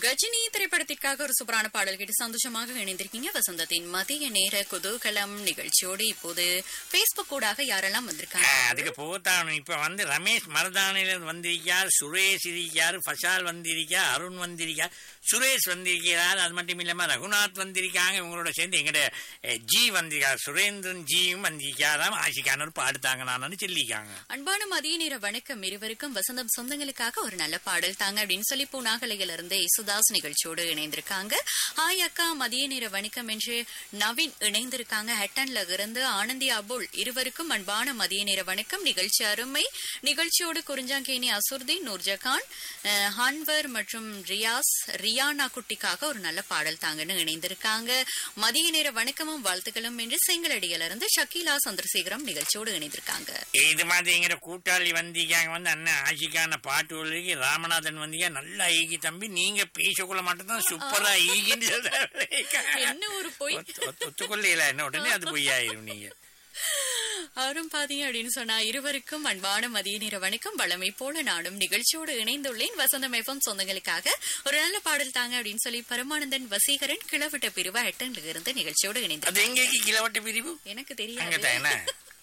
கஜினி திரைப்படத்திற்காக ஒரு சூப்பரான பாடல் கேட்டு சந்தோஷமாக இணைந்திருக்கீங்க வசந்தத்தின் மதிய நேர குதூகலம் நிகழ்ச்சியோடு இப்போது பேஸ்புக் கூடாக யாரெல்லாம் ஆ, வந்திருக்காங்க அதுக்கு போத்தான் இப்ப வந்து ரமேஷ் மருதானில வந்திருக்கார் சுரேஷ் இருக்கார் ஃபசால் வந்திருக்கார் அருண் வந்திருக்கார் சுரேஷ் வந்திருக்கிறார் அது மட்டும் இல்லாம ரகுநாத் வந்திருக்காங்க இவங்களோட சேர்ந்து எங்கட அஹ், ஜி வந்திருக்கார் சுரேந்திரன் ஜியும் வந்திருக்காராம் ஆஷிக்கான ஒரு பாடுத்தாங்க நான் சொல்லியிருக்காங்க அன்பான மதிய நேர வணக்கம் இருவருக்கும் வசந்தம் சொந்தங்களுக்காக ஒரு நல்ல பாடல் தாங்க அப்படின்னு சொல்லி பூனாகலையில இருந்து யேசுதாஸ் நிகழ்ச்சியோடு இணைந்திருக்காங்க ஹாய் அக்கா மதிய நேர வணக்கம் என்று நவீன் இணைந்திருக்காங்க ஹெட்டன்ல இருந்து ஆனந்தி அபுல் இருவருக்கும் அன்பான மதிய நேர வணக்கம் நிகழ்ச்சி அருமை நிகழ்ச்சியோடு குறிஞ்சாங்கேணி அசுர்தீன் நூர்ஜகான் அஹ், ஹான்வர் மற்றும் ரியாஸ் ரியானா குட்டிக்காக ஒரு நல்ல பாடல் தாங்கன்னு இணைந்திருக்காங்க மதிய நேர வணக்கமும் வாழ்த்துக்களும் என்று செங்கலடியில இருந்து ஷக்கீலா சந்திரசேகரம் நிகழ்ச்சியோடு இணைந்திருக்காங்க இது மாதிரி எங்கிட்ட கூட்டாளி வந்திருக்காங்க வந்து அண்ணன் ஆஷிக்கான பாட்டு ஒழுகி ராமநாதன் வந்தீங்க நல்லா ஈகி தம்பி நீங்க பேசக்குள்ள மட்டும்தான் சூப்பரா ஈகின்னு சொல்றாரு. என்ன ஒரு பொய் ஒத்து- ஒத்து- ஒத்துக்கொள்ளையில என்ன உடனே அது பொய்யாயிரும் நீங்க அவரும் பாத்தீங்க அப்படின்னு சொன்னா இருவருக்கும் அன்பான மதிய நேர வணக்கம் வளமை போல நானும் நிகழ்ச்சியோடு இணைந்துள்ளேன் வசந்தம் எஃப்எம் சொந்தங்களுக்காக ஒரு நல்ல பாடல் தாங்க அப்படின்னு சொல்லி பரமானந்தன் வசீகரன் கிளவிட்ட பிரிவா எட்டன்ல இருந்து நிகழ்ச்சியோடு இணைந்தார் அது எங்கேக்கு கிலவட்ட பிரிவு எனக்கு அங்க தெரியாது என்ன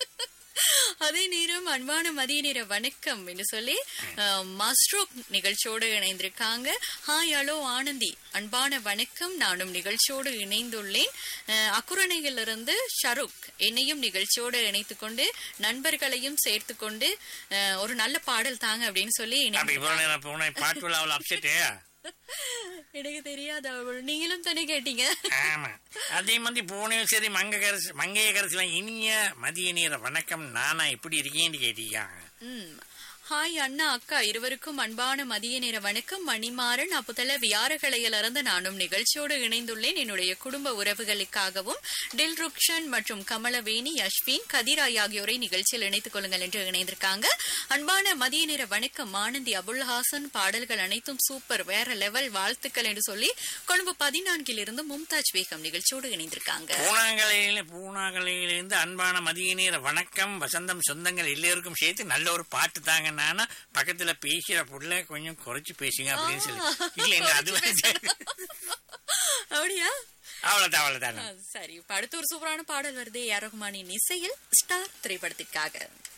அதே நேரம் அன்பான மதிய நேர வணக்கம் என்று சொல்லி அஹ், மாஸ்ட்ரோக் நிகழ்ச்சியோடு இணைந்திருக்காங்க ஹாய் ஹலோ ஆனந்தி அன்பான வணக்கம் நானும் நிகழ்ச்சியோடு இணைந்துள்ளேன் அஹ், அக்குரணையிலிருந்து ஷருக் என்னையும் நிகழ்ச்சியோடு இணைத்துக் கொண்டு நண்பர்களையும் சேர்த்து கொண்டு அஹ், ஒரு நல்ல பாடல் தாங்க அப்படின்னு சொல்லி அப்ப இணைந்து இவ்வளவு நேரம் போன பாட்டு அவ்வளவு அப்செட்டு எனக்கு தெரியாது அவள் நீங்களும் தானே கேட்டீங்க ஆமா அதே மாதிரி போனேன் சரி மங்க கரசு மங்கைய கரசுல இனிய மதிய நேர வணக்கம் நானா எப்படி இருக்கேன்னு கேட்டீங்க ம். ஹாய் அண்ணா அக்கா இருவருக்கும் அன்பான மதிய நேர வணக்கம் மணிமாறன் அப்புதல வியாரகலையிலிருந்து நானும் நிகழ்ச்சியோடு இணைந்துள்ளேன் என்னுடைய குடும்ப உறவுகளுக்காகவும் டில்ருக்ஷன் மற்றும் கமலவேணி அஸ்வின் கதிராய் ஆகியோரை நிகழ்ச்சியில் இணைத்துக் கொள்ளுங்கள் என்று இணைந்திருக்காங்க அன்பான மதிய நேர வணக்கம் ஆனந்தி அபுல் ஹாசன் பாடல்கள் அனைத்தும் சூப்பர் வேற லெவல் வாழ்த்துக்கள் என்று சொல்லி கொழும்பு பதினான்கில் இருந்து மும்தாஜ் பேகம் நிகழ்ச்சியோடு இணைந்திருக்காங்க பூனாங்கலையில பூனாங்கலையிலிருந்து அன்பான மதிய நேர வணக்கம் வசந்தம் சொந்தங்கள் எல்லோருக்கும் சேர்த்து நல்ல ஒரு பாட்டு தாங்க நானா பக்கத்துல பேசுற புள்ள கொஞ்சம் குறைச்சு பேசுங்க அப்படின்னு சொல்லி இல்ல இல்ல அது வந்து அப்படியா அவ்வளவுதான் அவ்வளவுதான் ஆ, சரி இப்ப அடுத்து ஒரு சூப்பரான பாடல் வருது ஏ ஆர் ரஹ்மானின் இசையில் ஸ்டார் திரைப்படத்திற்காக